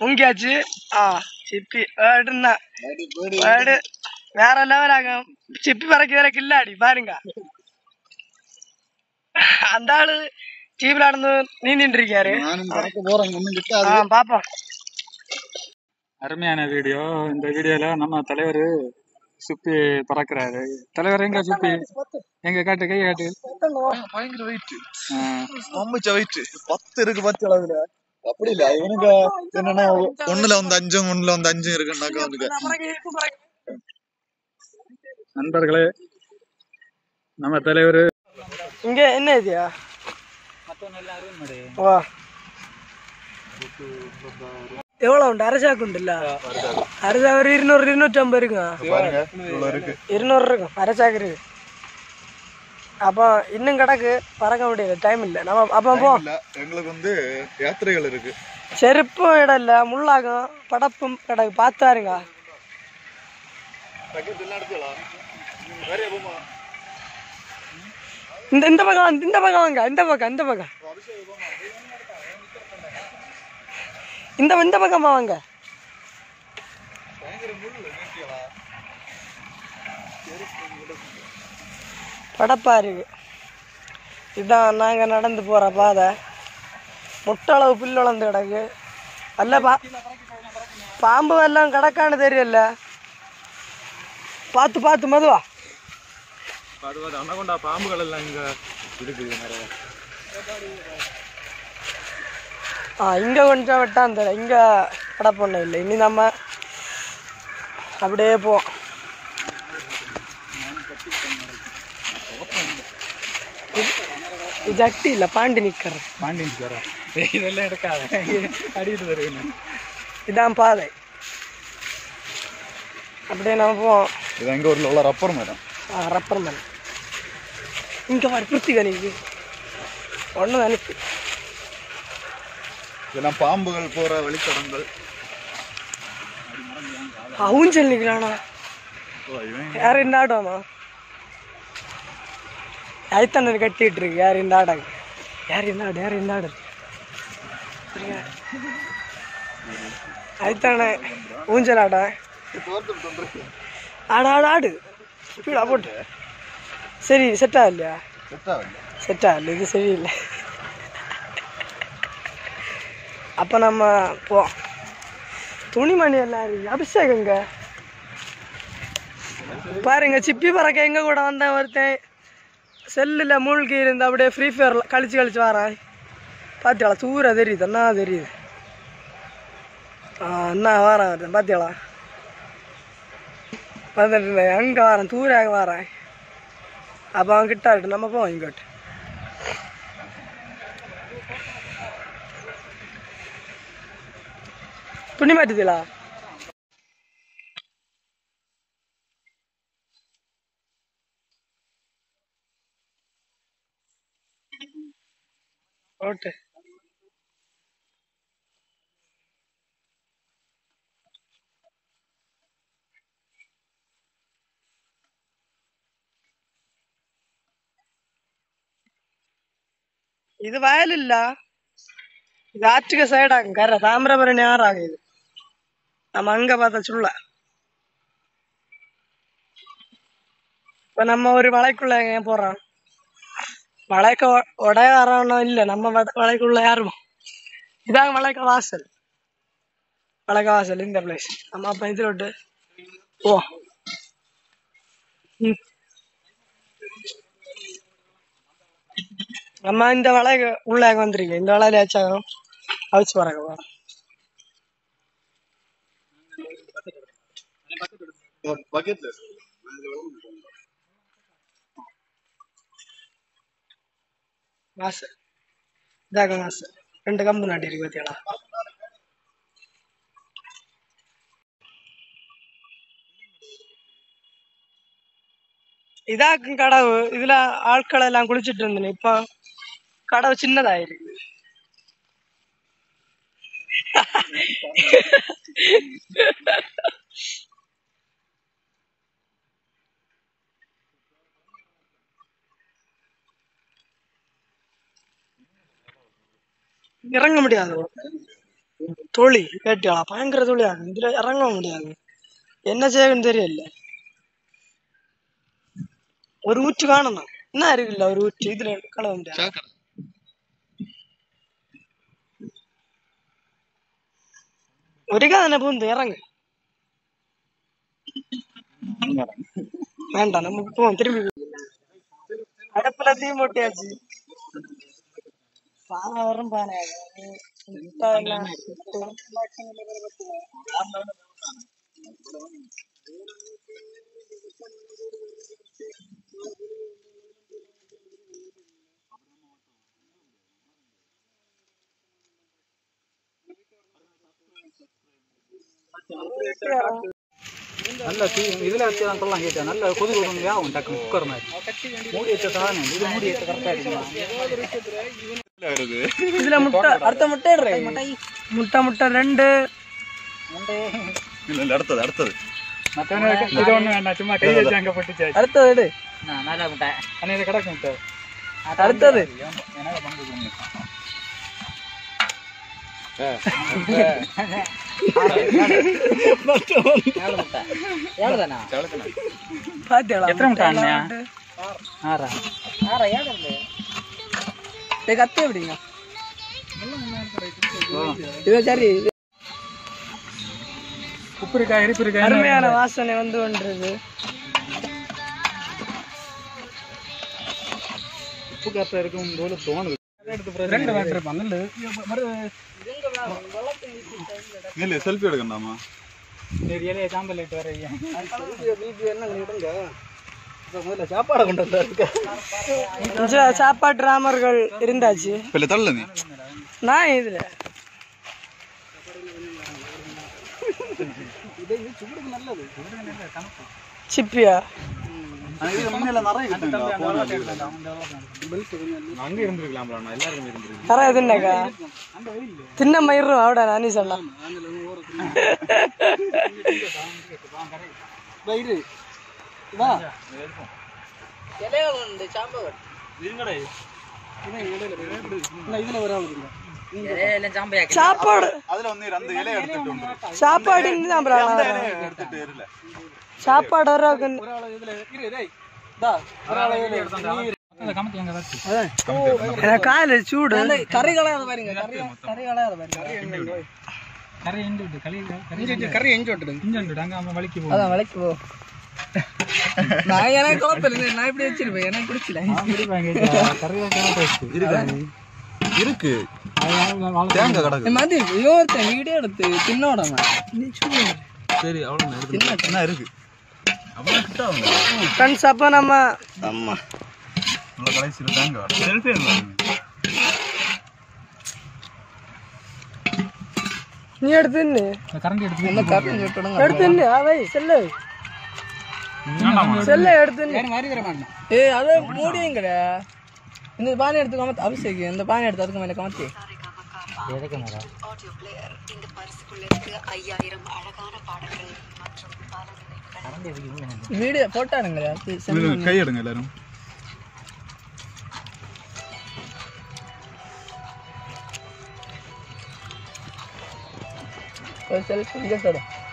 முங்கியாச்சு ஆ சிப்பி வேடுன்னா வேடு வேற லெவல் ஆகும் சிப்பி பறக்க வேற கில்லாடி பாருங்க அந்த ஆளு ஜீப்ல நடந்து நீந்திட்டு இருக்காரு நானும் பறக்க போறேன் ஒண்ணும் ஆ கிட்டாது பாப்போம் அருமையான வீடியோ இந்த வீடியோல நம்ம தலைவர் சுப்பி பறக்குறாரு தலைவர் எங்க சுப்பி எங்க காட்டு கை காட்டு பயங்கர வெயிட் ஆ, அம்மிச்ச வெயிட் பத்து இருக்கு பத்து அளவுல அப்படி இல்ல இவனுக்கு என்னன்னா ஒண்ணுல வந்து அஞ்சும் ஒண்ணுல வந்து அஞ்சும் இருக்குன்னாக்கா அவனுக்கு நண்பர்களே நம்ம தலைவர் இங்க என்ன இதுயா வா எவ்வளவு உண்டு அரைசாக்கு உண்டுல்ல அரைசா ஒரு இருநூறு இருநூற்றி ஐம்பது இருக்கும் பாருங்க இவ்வளவு இருக்கு இருநூறு இருக்கும் அரைசாக்கு இருக்கு அப்போ இன்னும் கிடக்கு பறக்க முடியல டைம் இல்லை நம்ம அப்போ போ இல்ல எங்களுக்கு வந்து யாத்திரைகள் இருக்கு செருப்பும் இடம் இல்லை முள்ளாகும் படப்பும் கிடக்கு பார்த்தாருங்க இந்த இந்த பக்கம் வந்து, இந்த பக்கம் வாங்க இந்த பக்கம் இந்த பக்கம் இந்த இந்த பக்கமா வாங்க படப்பா இருக்கு இதான் நாங்கள் நடந்து போகிற பாதை முட்டளவு புல் வளர்ந்து கிடக்கு அல்ல பா பாம்பு எல்லாம் கிடக்கான்னு தெரியல பார்த்து பார்த்து மதுவா அனகொண்டா பாம்புகள் எல்லாம் இங்க இருக்குது நிறைய ஆ இங்கே கொஞ்சம் வெட்டான் தர இங்கே கிடப்பொண்ணு இல்லை இனி நம்ம அப்படியே போவோம் இது- இது ஜட்டி இல்லை பாண்டி நிற்கிற பாண்டியன் சார் இதெல்லாம் எடுக்காத அடிக்கிட்டு வருவேன் இதான் பாதை அப்படியே நம்ம போவோம் இது எங்க ஊர்ல உள்ள ரப்பர் மரம் ஆ ரப்பர் மண் இங்கே வர பிரித்திக நீக்கு ஒன்று அனுப்பி இதெல்லாம் பாம்புகள் போற வழித்தடங்கள் ஊஞ்சல் நிற்கிறானா ஓ, இவன் யார் இந்த ஆடோமா ஐத்தண்ணர் கட்டிட்டு இருக்கு யார் இந்த ஆடாங்க யார் இந்த ஆடு யார் இந்த ஆடு ஐத்தண்ண ஊஞ்சல் ஆட ஆடு ஆடு ஆடு ஸ்பீடா போட்டு சரி செட் ஆகலையா செட் ஆகல செட் ஆகல இது சரியில்லை அப்போ நம்ம போ துணிமணி எல்லாம் இருக்கு அபிஷேகங்க பாருங்க சிப்பி பறக்க எங்க கூட வந்தேன் ஒருத்தன் செல்லில் மூழ்கி இருந்து அப்படியே ஃப்ரீ ஃபயர் கழிச்சு கழிச்சு வரேன் பாத்தியாளா தூர தெரியுது என்ன தெரியுது ஆ என்ன வரேன் ஒருத்தன் பாத்தியாளா வந்துட்டு இருந்தேன் அங்கே வரேன் தூராக வரேன் அப்போ அவன் கிட்ட இருக்கு நம்ம போவோம் இங்கோட்டு துணி மாட்டுதீங்களா ஓட்டு இது வயல் இல்ல இது ஆற்றுக்கு சைடாகும் கரை தாமிரபரணி ஆறாகும் இது நம்ம அங்க பார்த்த சுள்ள இப்ப நம்ம ஒரு வளைக்குள்ள ஏன் போறோம் வளைக்க உ- உடைய வரணும் இல்ல நம்ம வட- வளைக்குள்ள யாரும் இதாங்க வளைக்க வாசல் வளைக்க வாசல் இந்த பிளேஸ் நம்ம அப்ப இதுல விட்டு ஓ ம். நம்ம இந்த வளைக்க உள்ள வந்திருக்கோம் இந்த வளையில ஏச்சாகும் அவிச்சு வரங்க பக்கெட்ல வாசல் இதாங்க வாசல் ரெண்டு கம்பு நாட்டி இருக்கு பாத்தியாளா இதாக்கும் கடவு இதுல ஆட்கள் எல்லாம் குளிச்சிட்டு இருந்தேன் இப்போ கடவு சின்னதாயிருக்கு இறங்க முடியாது தொழி கேட்டியா பயங்கர தொழியா இதுல இறங்க முடியாது என்ன செய்யணும்னு தெரியல ஒரு ஊற்று காணணும் என்ன இருக்குல்ல ஒரு ஊற்று இதுல கலவ முடியாது ஒரு காதனை பூந்து இறங்கு வேண்டாம் நம்ம போவோம் திரும்பி அடுப்புல தீ மூட்டியாச்சு பானை வரும் பானை முட்டை எல்லாம் நல்ல தீ இதுல வச்சு தான் சொல்லலாம் கேட்டேன் நல்ல கொதி கொதுங்க ஆகும் டக்கு குக்கர் மாதிரி மூடி வச்ச சாதனம் இது மூடி வச்ச கரெக்டா இருக்குமா வருது இதுல முட்டை அடுத்த முட்டை இடுறே. முட்டை முட்டை ரெண்டு இல்ல இல்ல அடுத்தது அடுத்தது மத்தவன இது ஒண்ணு வேண்டாம் சும்மா கை வச்சு அங்க போட்டுச்சு அடுத்தது எடு நல்ல முட்டை அண்ணா இது கிடக்கு முட்டை அடுத்தது எனக்கு பங்கு ஒண்ணு பாத்தியாளா எத்தனை முட்டை அண்ணையா ஆறா டேய், கத்தி எப்படிங்க இது சரி உப்பு இருக்கா இனிப்பு இருக்கா அருமையான வாசனை வந்து கொண்டிருக்கு உப்பு காத்தா இருக்கும் போல தோணுது ரெண்டு வாட்டர் இருப்பான் நல்லது இல்ல செல்ஃபி எடுக்கண்டாமா சரி இலைய சாம்பல் லைட் வர கொஞ்சம் சாப்பாட்டு ராமர்கள் இருந்தாச்சு இல்ல தள்ள நீ நான் இதுல சிப்பியா இது முன்னில நிறைய கிட்டுங்க அங்க இருந்திருக்கலாம்ல நான் எல்லாரும் இருந்திருக்கேன் தர எதுனாக்கா தின்ன மயிரும் அவட நானி சொன்னான் சாப்பாடு அதுல வந்து அந்த இலைய எடுத்துட்டு வந்துரு சாப்பாடு தான் அந்த இலைய எடுத்துட்டு இருல சாப்பாடு வர கமத்தி அங்க வச்சு எனக்கு கால சூடு கறி கலையாத பாருங்க கறி கலையாத பாருங்க கரை எண்டு விட்டு களி கறி கறி எஞ்சு விட்டுடு இஞ்சு விட்டு அங்க அவன் வலிக்கு போகும் அதான் விலைக்கு போ நான் எனக்கு குழப்பம் நான் இப்படி வச்சிருப்பேன் எனக்கு பிடிச்சல கறி தான் டேஸ்ட் இருக்கு தேங்காய் கிடக்கு மதி இன்னொருத்தன் வீடியோ எடுத்து தின்னோடாம சரி அவ்வளவு என்ன இருக்கு அவ்வளவு கிட்ட அவங்க ஃப்ரெண்ட்ஸ் அப்போ நம்ம அம்மா நல்ல கடைசியில் தேங்காய் செல்ஃபி நீ எடுத்து தின்னு கரண்டி எடுத்து எடுத்து தின்னு அவை செல்லு செல்ல எடுத்து தின்னு. ஏய் அதை மூடியுங்கட இந்த பானை எடுத்து கமத்து அபிஷேக் இந்த பானை எடுத்து அதுக்கு மேல கமத்தி ஆடியோ பிளேயர் இந்த பரிசுக்குள்ளிருக்கு ஐயாயிரம் அழகான பாடல்கள் மற்றும் பல நினைவுகள் வீடியோ போட்டாருங்க கை எடுங்க எல்லாரும் செல்ஃபி இங்கே சொல்லும்